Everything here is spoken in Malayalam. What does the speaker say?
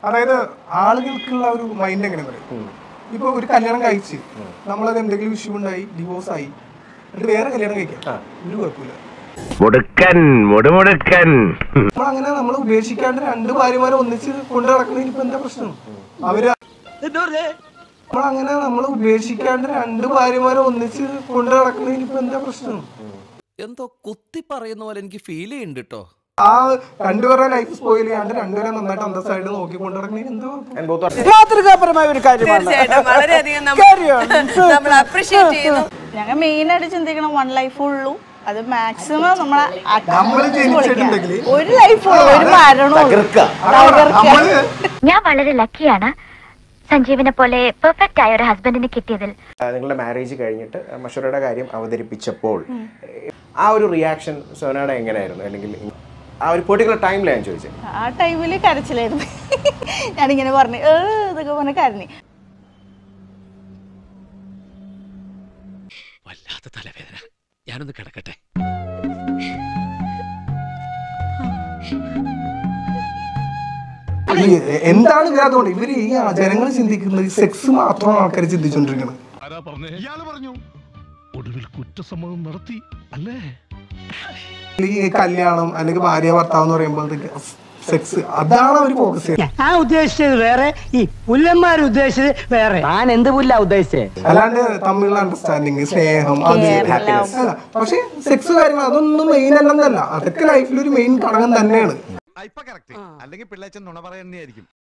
അതായത് ആളുകൾക്കുള്ള ഒരു മൈൻഡ് എങ്ങനെ പറയും ഇപ്പൊ ഒരു കല്യാണം കഴിച്ച് നമ്മളത് എന്തെങ്കിലും ഇഷ്യൂ ഉണ്ടായി ഡിവോഴ്സ് ആയി എന്നിട്ട് വേറെ കല്യാണം കഴിക്കാം ഒരു കുഴപ്പമില്ല മുടുക്കൻ മുടുമുടുക്കൻ നമ്മൾ അങ്ങനെ നമ്മൾ ഉപേക്ഷിക്കാണ്ട് രണ്ട് ഭാര്യമാരെ ഒന്നിച്ച് കൊണ്ട് നടക്കുന്നതിന് ഇപ്പൊ എന്താ പ്രശ്നം അവര് നമ്മൾ അങ്ങനെ നമ്മൾ ഉപേക്ഷിക്കാണ്ട് രണ്ട് ഭാര്യമാരെ ഒന്നിച്ച് കൊണ്ട് നടക്കുന്നതിന് ഇപ്പൊ എന്താ പ്രശ്നം എന്തോ കുത്തി പറയുന്ന പോലെ എനിക്ക് ഫീൽ ചെയ്യുന്നുണ്ട് കേട്ടോ ആ രണ്ടുപേരുടെ ലൈഫ് സ്പോയിൽ ചെയ്യാണ്ട് രണ്ടുപേരെ നന്നായിട്ട് അന്തസ്സായിട്ട് നോക്കി കൊണ്ട് നടക്കുന്നതിന് എന്താ കുഴപ്പം And both are മാതൃകാപരമായ ഒരു കാര്യമാണ് തീർച്ചയായിട്ടും വളരെയധികം Carry on. നമ്മൾ നമ്മൾ അപ്രീഷിയേറ്റ് ചെയ്യുന്നു ഞങ്ങൾ മെയിനായിട്ട് ചിന്തിക്കണം വൺ ലൈഫ് ഉള്ളൂ അത് മാക്സിമം നമ്മളെ നമ്മള് ജനിച്ചിട്ടുണ്ടെങ്കില് ഒരു ലൈഫ് ഉള്ളൂ ഒരു മരണവും തകർക്കുക. നമ്മള് ഞാൻ വളരെ ലക്കിയാണ് സഞ്ജീവിനെ പോലെ പെർഫെക്റ്റ് ആയ ഒരു ഹസ്ബൻഡിനെ കിട്ടിയതിൽ ആ, നിങ്ങളുടെ മാരേജ് കഴിഞ്ഞിട്ട് മഷൂറയുടെ കാര്യം അവതരിപ്പിച്ചപ്പോൾ ആ ഒരു റിയാക്ഷൻ സോനയുടെ എങ്ങനെയായിരുന്നു അല്ലെങ്കിൽ ആ ഒരു പെർട്ടിക്കുലർ ടൈമിലാണ് ഞാൻ ചോദിച്ചത് ആ ടൈമിൽ കരച്ചിലായിരുന്നു ഞാനിങ്ങനെ പറഞ്ഞു ഏ ഇതൊക്കെ പറഞ്ഞ് കരഞ്ഞു വല്ലാത്ത തലവേദന ഞാനൊന്ന് കിടക്കട്ടെ ഈ എന്താണ് ഇതിനകത്തോണ്ട് ഇവര് ഈ ജനങ്ങൾ ചിന്തിക്കുന്നത് സെക്സ് മാത്രമാണ് ആൾക്കാർ ചിന്തിച്ചോണ്ടിരിക്കുന്നത് ആരാ പറഞ്ഞേ ഇയാള് പറഞ്ഞു ഒടുവിൽ കുറ്റസമ്മതം നടത്തി അല്ലേ ഈ കല്യാണം അല്ലെങ്കിൽ ഭാര്യ ഭർത്താവ് എന്ന് പറയുമ്പോഴത്തേക്ക് സെക്സ് അതാണ് അവർ ഫോക്കസ് ചെയ്യുന്നത് ഞാൻ ഉദ്ദേശിച്ചത് വേറെ ഈ പുല്ലന്മാർ ഉദ്ദേശിച്ചത് വേറെ ഞാൻ എന്ത് പുല്ല ഉദ്ദേശിച്ചേ അല്ലാണ്ട് തമ്മിലുള്ള അണ്ടർസ്റ്റാൻഡിങ് സ്നേഹം അത് happiness. അല്ല പക്ഷെ സെക്സ് കാര്യങ്ങൾ അതൊന്നും മെയിൻ അല്ലെന്നല്ല അതൊക്കെ ലൈഫിൽ ഒരു മെയിൻ ഘടകം തന്നെയാണ് ഇപ്പൊ കറക്റ്റ് അല്ലെങ്കിൽ പിള്ളേച്ചൻ നുണ പറയുന്നതായിരിക്കും